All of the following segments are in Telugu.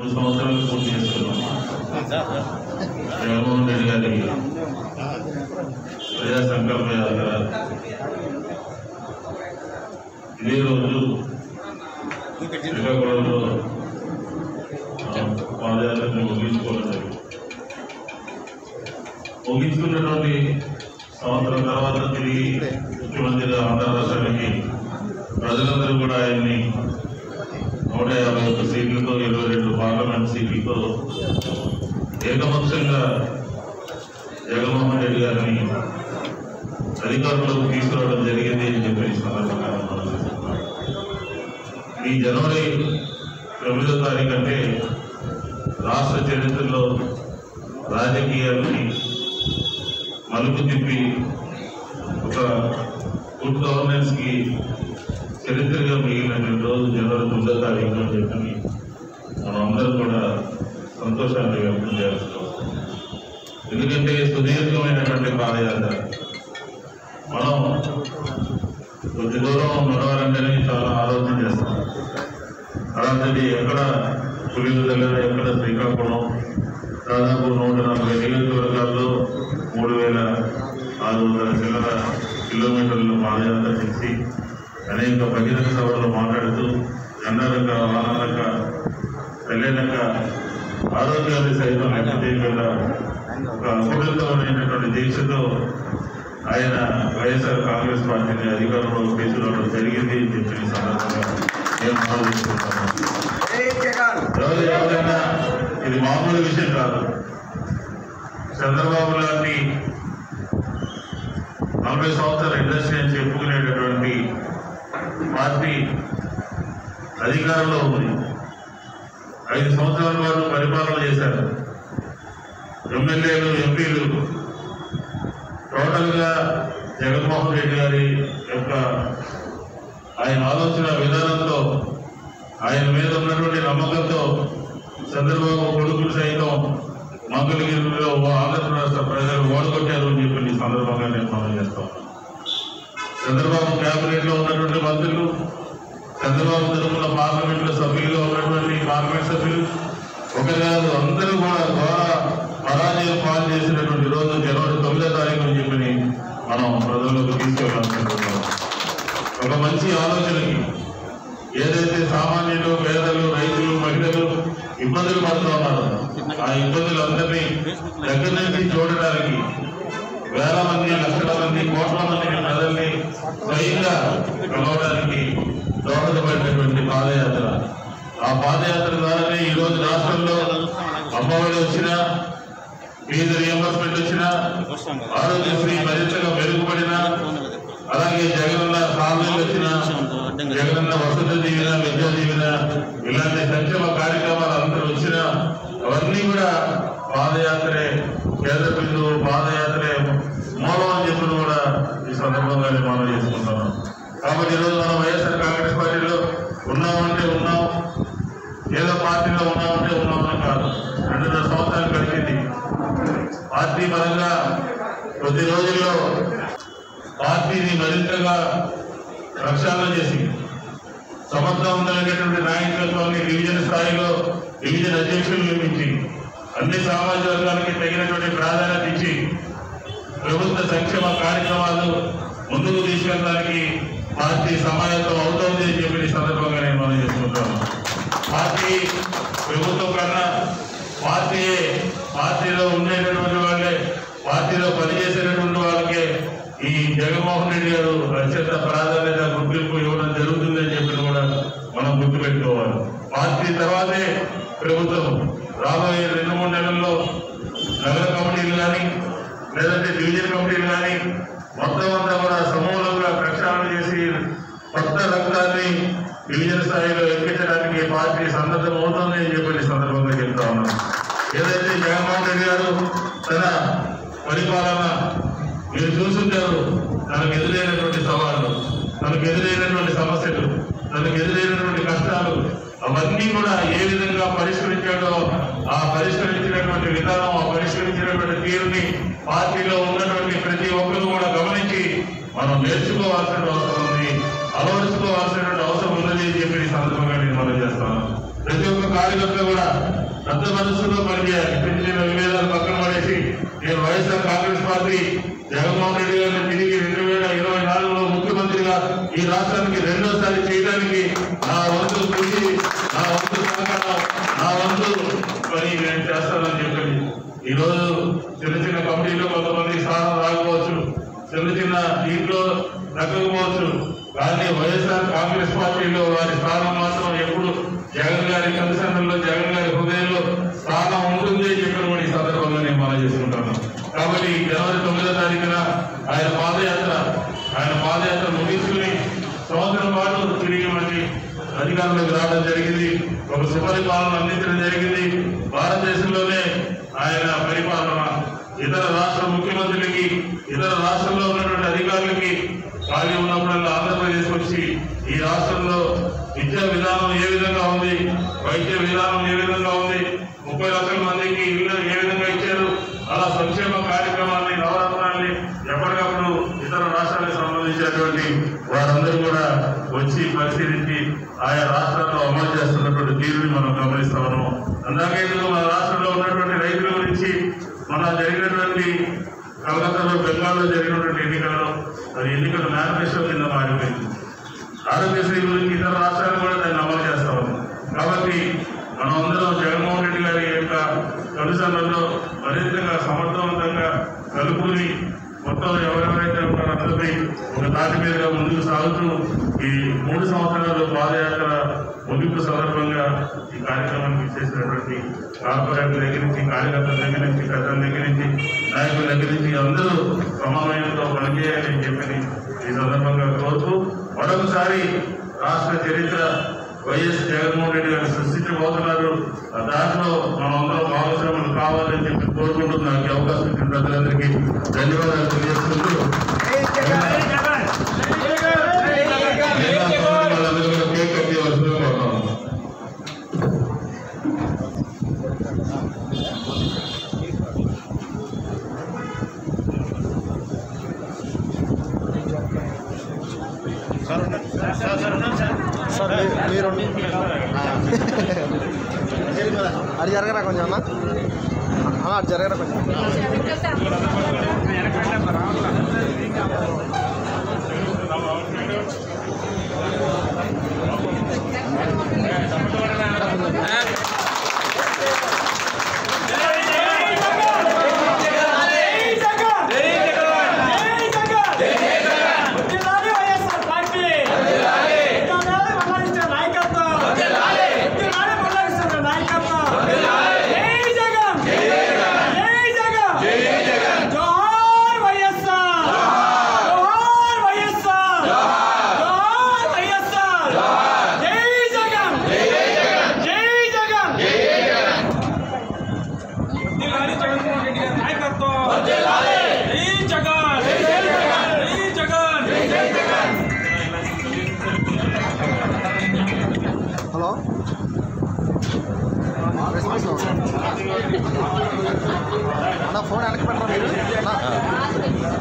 మూడు సంవత్సరాలు పూర్తి చేసుకున్నాం జగన్మోహన్ రెడ్డి గారి ప్రజా సంకల్ప యాత్ర ఇదే రోజు శ్రీకాకుళంలో ఆ, పాదయాత్రని ముగించుకోవడం జరిగింది ముగించుకున్నటువంటి సంవత్సరం తర్వాత తిరిగి ముఖ్యమంత్రిగా ఆంధ్ర రాష్ట్రానికి ప్రజలందరూ కూడా ఆయన్ని నూట యాభై ఒక్క సీట్లతో ఇరవై రెండు పార్లమెంట్ సీట్లతో ఏకపక్షంగా జగన్మోహన్ రెడ్డి గారిని అధికారంలోకి తీసుకురావడం జరిగింది అని చెప్పి ఈ సందర్భంగా మనం చెప్తున్నాం. ఈ జనవరి తొమ్మిదో తారీఖు అంటే రాష్ట్ర చరిత్రలో రాజకీయాన్ని మలుపు తిప్పి ఒక గుడ్ గవర్నెన్స్ కి చరిత్రగా మిగిలినటువంటి రోజు జనవరి తొమ్మిదో తారీఖు అని చెప్పి మనం అందరం కూడా సంతోషాన్ని వ్యక్తం చేస్తాం ఎందుకంటే సుదీర్ఘమైనటువంటి పాదయాత్ర మనం కొద్ది దూరం నడవాలంటేనే చాలా ఆలోచన చేస్తాం అలాంటిది ఎక్కడ పులివెందుల ఎక్కడ శ్రీకాకుళం దాదాపు నూట నలభై నియోజకవర్గాల్లో మూడు వేల ఆరు వందల చిల్లర కిలోమీటర్లు పాదయాత్ర చేసి అనేక బహిరంగ సభల్లో మాట్లాడుతూ ఎండలక వానలక పెళ్ళనక ఆరోగ్యాన్ని సైతం లెక్క చేయకుండా ఒక అపరితమైనటువంటి దీక్షతో ఆయన వైఎస్ఆర్ కాంగ్రెస్ పార్టీని అధికారంలో తీసుకురావడం జరిగింది అని చెప్పి ఈ సందర్భంగా నేను ఆలోచిస్తున్నాను ఎవరు ఎవరైనా ఇది మామూలు విషయం కాదు చంద్రబాబు లాంటి నలభై సంవత్సరాల ఇండస్ట్రీ అని చెప్పుకునేటటువంటి పార్టీ అధికారంలో ఉంది ఐదు సంవత్సరాల పాటు పరిపాలన చేశారు ఎమ్మెల్యేలు ఎంపీలు టోటల్గా జగన్మోహన్ రెడ్డి గారి యొక్క ఆయన ఆలోచన విధానంతో ఆయన మీద ఉన్నటువంటి నమ్మకంతో చంద్రబాబు కొడుకులు సైతం మంగళగిరిలో ఆంధ్ర రాష్ట్ర ప్రజలు ఓడగొట్టారు అని చెప్పి ఈ సందర్భంగా నేను మనం చేస్తాం చంద్రబాబు క్యాబినెట్ లో ఉన్నటువంటి మంత్రులు చంద్రబాబు తరఫున పార్లమెంట్ లో సభ్యులుగా ఉన్నటువంటి పార్లమెంట్ సభ్యులు ఒక కాదు అందరూ కూడా ద్వారా పరాజయం పాలు చేసినటువంటి రోజు జనవరి తొమ్మిదో తారీఖు అని చెప్పి మనం ప్రజల్లోకి తీసుకెళ్ళాలనుకుంటున్నాం ఒక మంచి ఆలోచనకి ఏదైతే సామాన్యులు పేదలు రైతులు మహిళలు ఇబ్బందులు పడుతూ ఉన్నారు ఆ ఇబ్బందులందరినీ దగ్గర నుంచి చూడడానికి వేల మంది లక్షల మంది కోట్ల మంది ప్రజల్ని స్వయంగా కలవడానికి దోహదపడినటువంటి పాదయాత్ర ఆ పాదయాత్ర ద్వారానే ఈ రోజు రాష్ట్రంలో అమ్మఒడి వచ్చినా ఫీజు రియంబర్స్మెంట్ వచ్చినా ఆరోగ్యశ్రీ మరింతగా మెరుగుపడినా అలాగే జగనన్న సాధనలు వచ్చిన జగనన్న వసతి దీవెన విద్యా దీవెన ఇలాంటి సంక్షేమ కార్యక్రమాలు అందరూ వచ్చిన అవన్నీ కూడా పాదయాత్రే కేంద్ర బిందువు పాదయాత్రే మూలం అని చెప్పి కూడా ఈ సందర్భంగా నేను మనం చేసుకుంటున్నాం కాబట్టి ఈరోజు మనం వైఎస్ఆర్ కాంగ్రెస్ పార్టీలో ఉన్నామంటే ఉన్నాం ఏదో పార్టీలో ఉన్నామంటే ఉన్నామని కాదు రెండున్నర సంవత్సరాలు గడిచింది పార్టీ పరంగా కొద్ది రోజుల్లో పార్టీని మరింతగా ప్రక్షాళన చేసి సమర్థవంతమైనటువంటి నాయకత్వాన్ని డివిజన్ స్థాయిలో డివిజన్ అధ్యక్షులు నియమించి అన్ని సామాజిక వర్గాలకి తగినటువంటి ప్రాధాన్యత ఇచ్చి ప్రభుత్వ సంక్షేమ కార్యక్రమాలు ముందుకు తీసుకెళ్ళడానికి పార్టీ సమాయత్తం అవుతోంది అని చెప్పి ఈ సందర్భంగా నేను మనం చేసుకుంటాను పార్టీ ప్రభుత్వం కన్నా పార్టీయే పార్టీలో ఉండేటటువంటి వాళ్ళే పార్టీలో పనిచేసేటటువంటి వాళ్ళకే ఈ జగన్మోహన్ రెడ్డి గారు అత్యంత ప్రాధాన్యత గుర్తింపు ఇవ్వడం జరుగుతుందని చెప్పి కూడా మనం గుర్తుపెట్టుకోవాలి పార్టీ తర్వాతే ప్రభుత్వం రాబోయే రెండు మూడు నెలల్లో నగర కమిటీలు కానీ లేదంటే డివిజన్ కమిటీలు కానీ మొత్తం అంతా కూడా సమూలంగా ప్రక్షాళన చేసి కొత్త రక్తాన్ని డివిజన్ స్థాయిలో ఎక్కించడానికి పార్టీ సన్నద్ధం అవుతుంది అని చెప్పి ఈ సందర్భంగా చెప్తా ఉన్నాను ఏదైతే జగన్మోహన్ రెడ్డి గారు తన పరిపాలన మీరు చూసుంటారు తనకు ఎదురైనటువంటి సవాళ్ళు తనకు ఎదురైనటువంటి సమస్యలు తనకు ఎదురైనటువంటి కష్టాలు అవన్నీ కూడా ఏ విధంగా పరిష్కరించాడో ఆ పరిష్కరించినటువంటి విధానం ఆ పరిష్కరించినటువంటి తీరుని పార్టీలో ఉన్నటువంటి ప్రతి ఒక్కరు కూడా గమనించి మనం నేర్చుకోవాల్సిన అవసరం ఉంది అలవరుచుకోవాల్సినటువంటి అవసరం ఉన్నది అని చెప్పి ఈ సందర్భంగా నేను మనం చేస్తాను ప్రతి ఒక్క కార్యకర్త కూడా పెద్ద మనసులో పనిచేయాలి చిన్న చిన్న విభేదాలు పక్కన పడేసి నేను వైఎస్ఆర్ కాంగ్రెస్ పార్టీ జగన్మోహన్ రెడ్డి గారిని తిరిగి రెండు వేల ఇరవై నాలుగులో ముఖ్యమంత్రిగా ఈ రాష్ట్రానికి రెండోసారి చేయడానికి నా వంతు కృషి నా వంతు సహకారం నా వంతు పని నేను చేస్తానని చెప్పండి ఈ రోజు చిన్న చిన్న కమిటీలో కొంతమంది స్థానం రాకపోవచ్చు చిన్న చిన్న దీంట్లో దక్కకపోవచ్చు కానీ వైఎస్ఆర్ కాంగ్రెస్ పార్టీలో వారి స్థానం మాత్రం ఎప్పుడు జగన్ గారి కమిషనర్లో జగన్ గారి హృదయంలో స్థానం ఉంటుంది అని చెప్పిన కూడా ఈ సందర్భంగా నేను మనం చేసుకుంటాను కాబట్టి ఈ జనవరి తొమ్మిదో తారీఖున ఆయన పాదయాత్ర ఆయన పాదయాత్ర ముగించుకుని సంవత్సరం పాటు తిరిగి మళ్ళీ అధికారంలోకి రావడం జరిగింది ఒక సుపరిపాలన అందించడం జరిగింది భారతదేశంలోనే ఆయన పరిపాలన ఇతర రాష్ట్ర ముఖ్యమంత్రులకి ఇతర రాష్ట్రంలో ఉన్నటువంటి అధికారులకి ఖాళీ ఉన్నప్పుడల్లా ఆంధ్రప్రదేశ్ వచ్చి ఈ రాష్ట్రంలో విద్యా విధానం ఏ విధంగా ఉంది వైద్య విధానం ఏ విధంగా ఉంది ముప్పై లక్షల మందికి ఇల్లు ఏ విధంగా ఇచ్చారు అలా సంక్షేమ కార్యక్రమాన్ని నవరత్నాల్ని ఎప్పటికప్పుడు ఇతర రాష్ట్రాలకు సంబంధించినటువంటి వారందరూ కూడా వచ్చి పరిశీలించి ఆయా రాష్ట్రాల్లో అమలు చేస్తున్నటువంటి తీరుని మనం గమనిస్తా ఉన్నాం అందాకే ఇందులో మన రాష్ట్రంలో ఉన్నటువంటి రైతుల గురించి మన జరిగినటువంటి కలకత్తాలో బెంగాల్లో జరిగినటువంటి ఎన్నికల్లో అది ఎన్నికల మేనిఫెస్టో కింద మారిపోయింది ఆరోగ్యశ్రీ గురించి ఇతర రాష్ట్రాలు కూడా దాన్ని అమలు చేస్తా ఉంది కాబట్టి మనం అందరం జగన్మోహన్ రెడ్డి గారి యొక్క కమిషన్లలో మరింతగా సమర్థవంతంగా కలుపుకుని మొత్తం ఎవరెవరైతే ఉన్నారో అందరిపై ఒక తాటి మీదుగా ముందుకు సాగుతూ ఈ మూడు సంవత్సరాలు పాదయాత్ర ముగింపు సందర్భంగా ఈ కార్యక్రమానికి చేసినటువంటి కార్పొరేటర్ దగ్గర నుంచి కార్యకర్తల దగ్గర నుంచి పెద్దల దగ్గర నుంచి నాయకుల దగ్గర నుంచి అందరూ సమన్వయంతో పనిచేయాలని చెప్పి ఈ సందర్భంగా కోరుతూ మరొకసారి రాష్ట్ర చరిత్ర వైఎస్ జగన్మోహన్ రెడ్డి గారు సృష్టించబోతున్నారు ఆ దాంట్లో మనందరం భాగస్వాములు కావాలని చెప్పి కోరుకుంటూ నాకు ఈ అవకాశం ఇచ్చిన ప్రజలందరికీ ధన్యవాదాలు తెలియజేసుకుంటూ మిగతా సోదరులందరూ కూడా కేక్ కట్టి వస్తుందని కోరుతున్నాను సార్ మీ- మీరు అది జరగరా కొంచెం అన్న అన్న, అది జరగరా కొంచెం హలో రెస్పాన్స్ లో ఉన్నా. అన్న ఫోన్ వెనక్కి పెట్టరా మీరు అన్న.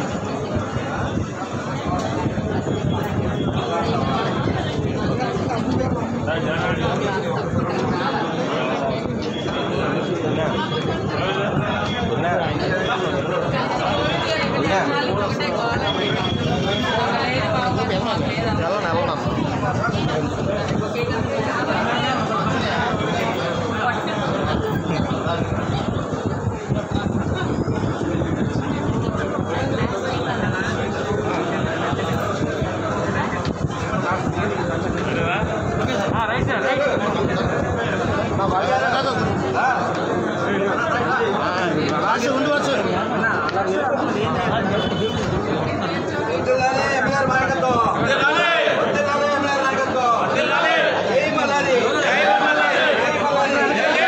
వెళ్ళను వెళ్ళను నా బాగా కాదు. రాసి ఉండవచ్చు వద్దులాలే ఎంఆర్ నాయకత్వం వద్దులాలే ఎంఆర్ నాయకత్వం జై మల్లాది జై మల్లాది జై మల్లాది జై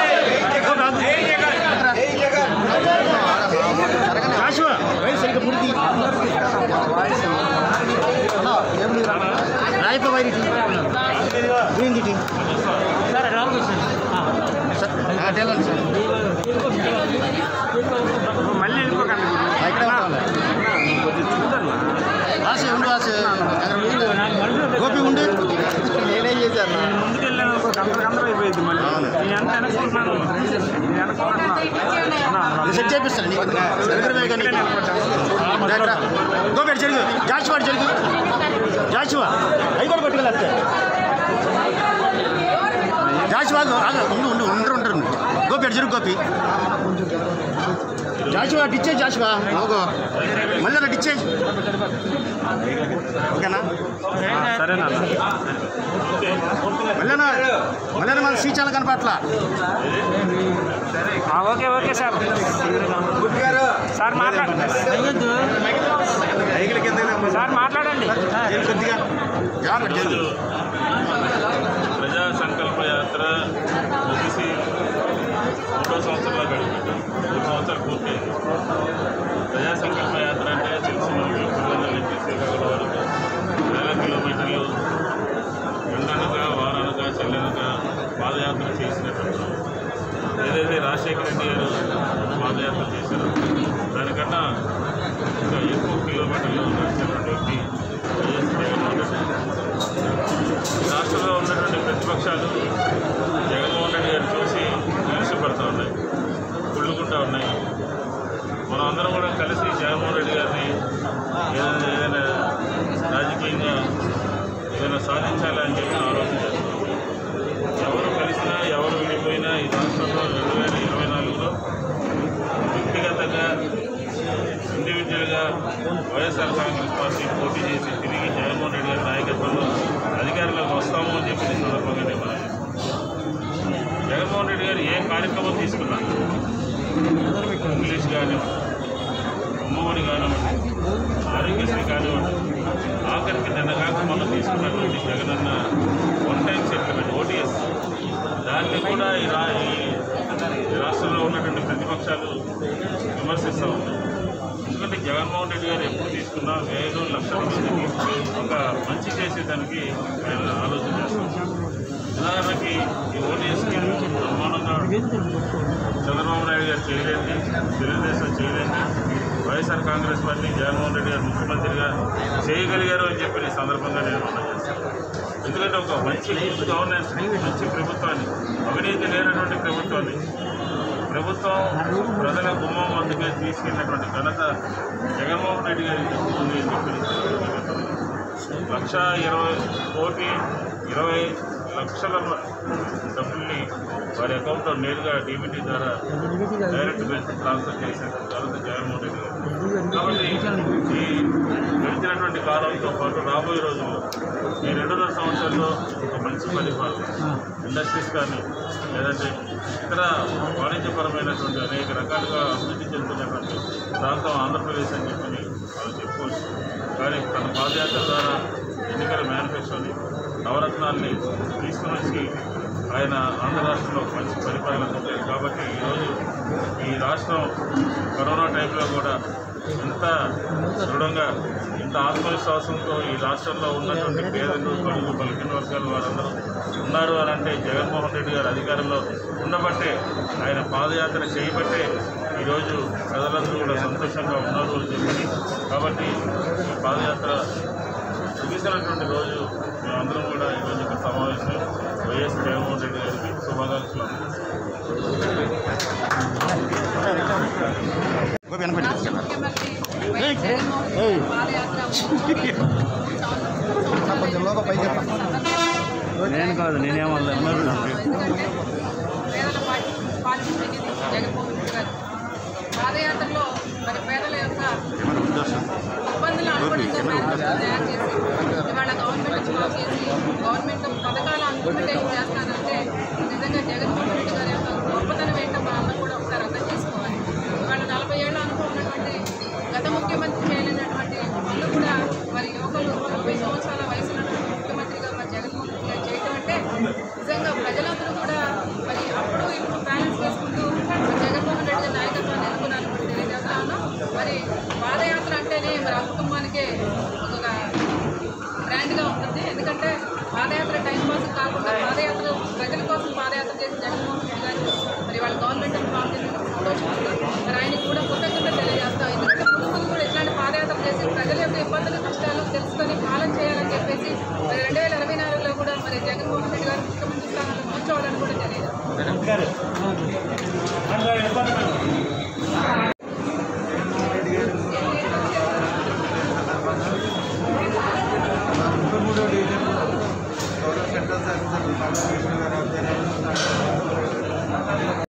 జగన్ రాశివా రైస్ సరిగ్గా పుడికి ఏం లేదు రాయిపో వైరి గ్రీన్ టీ సార్ టేలండి సార్ మళ్ళీ వెళ్ళిపోకండి ఇక్కడ రాసి ఉండు రాసి గోపి ఉండి నేనేం చేశాను ముందుకు వెళ్ళాను వెనక్కుంటున్నాను నేను వెనక్కుంటున్నాను సెట్ చేపిస్తాను నీకు దగ్గరమే కానీ గోపేట జరుగు జాషువా జరుగు జాషువా అవి కూడా పట్టుకెళ్ళి జాషువా ఆగ ఉండు ఉండు ఉండరు ఉంటారు గోపేట జరుగు గోపి జాషువా డిచ్చే జాషువా లోగో మళ్ళీ డిచ్చే ఓకేనా సరేనా మళ్ళీ మళ్ళీ మన సీచాలు కనపట్లా ఆ, ఓకే ఓకే సార్ సార్ మాట్లాడండి సార్ మాట్లాడండి కొద్దిగా జాగ్రత్త జరుగు ప్రజా సంకల్ప యాత్ర ముగిసి మూడో సంవత్సరంలో గడిపారు మూడు సంవత్సరాలు పూర్తయింది ప్రజా సంకల్ప యాత్ర అంటే తెలిసిన వాళ్ళు పిల్లల నుంచి శ్రీకాకుళం వరకు వేల కిలోమీటర్లు ఎండనగా వారనగా చెల్లెనగా పాదయాత్ర చేసినటువంటి ఏదైతే రాజశేఖర రెడ్డి గారు పాదయాత్ర చేశారో దానికన్నా ఇంకా ఎక్కువ కిలోమీటర్లు నడిచినటువంటి వ్యక్తి వైఎస్ జగన్మోహన్ రెడ్డి రాష్ట్రంలో ఉన్నటువంటి ప్రతిపక్షాలు జగన్మోహన్ రెడ్డి గారు చూసి నిలిచిపడుతూ ఉన్నాయి కుళ్ళుకుంటూ ఉన్నాయి మనం అందరం కూడా కలిసి జగన్మోహన్ రెడ్డి గారిని ఏదైనా ఏదైనా రాజకీయంగా ఏదైనా సాధించాలని చెప్పి ఆలోచన చేస్తున్నాం ఎవరు కలిసినా ఎవరు విడిపోయినా ఈ రాష్ట్రంలో రెండు వేల ఇరవై నాలుగులో వ్యక్తిగతంగా ఇండివిజువల్గా వైఎస్ఆర్ కాంగ్రెస్ పార్టీ పోటీ చేసి తిరిగి జగన్మోహన్ రెడ్డి గారి నాయకత్వంలో అధికారంలోకి వస్తాము అని చెప్పి ఈ సందర్భంగా నేను మనం జగన్మోహన్ రెడ్డి గారు ఏ కార్యక్రమం తీసుకున్నా ఇంగ్లీష్ కానివ్వండి అమ్మఒడి కానివ్వండి ఆరోగ్యశ్రీ కానివ్వండి ఆఖరికి నిన్న కాక మనం తీసుకున్నటువంటి Jagananna one time settlement OTS దాన్ని కూడా ఈ రా ఈ రాష్ట్రంలో ఉన్నటువంటి ప్రతిపక్షాలు విమర్శిస్తూ ఉన్నాయి ఎందుకంటే జగన్మోహన్ రెడ్డి గారు ఎప్పుడు తీసుకున్నా వేలు లక్షల మందికి ఒక మంచి చేసేదానికి ఆయన ఆలోచన చేస్తున్నారు ఉదాహరణకి ఈ ఓటీఎస్కి బ్రహ్మాండంగా చంద్రబాబు నాయుడు గారు చేయలేండి తెలుగుదేశం చేయలేండి వైఎస్ఆర్ కాంగ్రెస్ పార్టీ జగన్మోహన్ రెడ్డి గారు ముఖ్యమంత్రిగా చేయగలిగారు అని చెప్పి ఈ సందర్భంగా నేను మనం చేస్తాను ఎందుకంటే ఒక మంచి గుడ్ గవర్నెన్స్ని మంచి ప్రభుత్వాన్ని అవినీతి లేనటువంటి ప్రభుత్వాన్ని ప్రభుత్వం ప్రజల గుమ్మం వద్దకే తీసుకెళ్ళినటువంటి ఘనత జగన్మోహన్ రెడ్డి గారికి ఉంది అని చెప్పి ఈ సందర్భంగా తెలియజేస్తున్నాను. లక్ష ఇరవై కోటి ఇరవై లక్షల డబ్బుల్ని వారి అకౌంట్లో నేరుగా డీబీటీ ద్వారా డైరెక్ట్ బెనిఫిట్ ట్రాన్స్ఫర్ చేసిన ఘనత జగన్మోహన్ రెడ్డి గారు కాబట్టి ఈ గడిచినటువంటి కాలంతో పాటు రాబోయే రోజుల్లో ఈ రెండున్నర సంవత్సరాల్లో ఒక మంచి పరిపాలన ఇండస్ట్రీస్ కానీ లేదంటే ఇతర వాణిజ్యపరమైనటువంటి అనేక రకాలుగా అభివృద్ధి చెందుతున్నటువంటి ప్రాంతం ఆంధ్రప్రదేశ్ అని చెప్పి వాళ్ళు చెప్పుకోవచ్చు కానీ తన పాదయాత్ర ద్వారా ఎన్నికల మేనిఫెస్టోని నవరత్నాల్ని తీసుకుని వచ్చి ఆయన ఆంధ్ర రాష్ట్రంలో ఒక మంచి పరిపాలన పొందారు కాబట్టి ఈరోజు ఈ రాష్ట్రం కరోనా టైంలో కూడా ఇంత దృఢంగా ఇంత ఆత్మవిశ్వాసంతో ఈ రాష్ట్రంలో ఉన్నటువంటి పేదలు బడుగు బలికిన వర్గాల వారందరూ ఉన్నారు అని అంటే జగన్మోహన్ రెడ్డి గారు అధికారంలో ఉండబట్టే ఆయన పాదయాత్ర చేయబట్టే ఈరోజు ప్రజలందరూ కూడా సంతోషంగా ఉన్నారు అని చెప్పి కాబట్టి ఈ పాదయాత్ర ముగిసినటువంటి రోజు మేమందరం కూడా ఈరోజు ఇక్కడ సమావేశం వైఎస్ జగన్మోహన్ రెడ్డి గారికి శుభాకాంక్షలు అందజేస్తున్నాం. గోపి వెనకబెట్టి తీసుకెళ్ళాలి ముఖ్యమంత్రి వైఎస్ జగన్మోహన్ రెడ్డి పాదయాత్ర కొంచెం లోపల పైకి చెప్పండి. నేను కాదు నేనేమన్నా ఎందుకంటే పేదల పార్టీ పార్టీ ప్రతినిధి జగన్మోహన్ రెడ్డి గారు పాదయాత్రలో మరి పేదల యొక్క ఇబ్బందులు అనుగుణంగా మేనిఫెస్టో తయారు చేసి ఇవాళ గవర్నమెంట్ మాఫ్ చేసి గవర్నమెంట్ పథకాలు ఇంప్లిమెంటేషన్ చేస్తానంటే నిజంగా జగన్మోహన్ రెడ్డి గారి యొక్క గొప్పతనం ఏంటో మనందరం కూడా ఒకసారి అర్థం చేసుకోవాలి ఇవాళ నలభై ఏళ్ళ అనుభవం ఉన్నటువంటి గత ముఖ్యమంత్రి చేయలేనటువంటి పనులు కూడా మరి యువకులు నలభై సంవత్సరాల వయసు ఉన్నటువంటి ముఖ్యమంత్రిగా మరి జగన్మోహన్ రెడ్డి గారు చేయడం అంటే నిజంగా ప్రజలందరూ కూడా మరి అప్పుడు ఇప్పుడు బ్యాలెన్స్ చేసుకుంటూ మరి జగన్మోహన్ రెడ్డి గారి నాయకత్వాన్ని ఎన్నుకున్నాను తెలియజేస్తాను మరి పాదయాత్ర అంటేనే మరి ఆ కుటుంబానికే ఒక గ్రాండ్గా ఉంటుంది ఎందుకంటే పాదయాత్ర టైం పాస్ కాకుండా పాదయాత్ర సెంట్రల్ సర్వీస్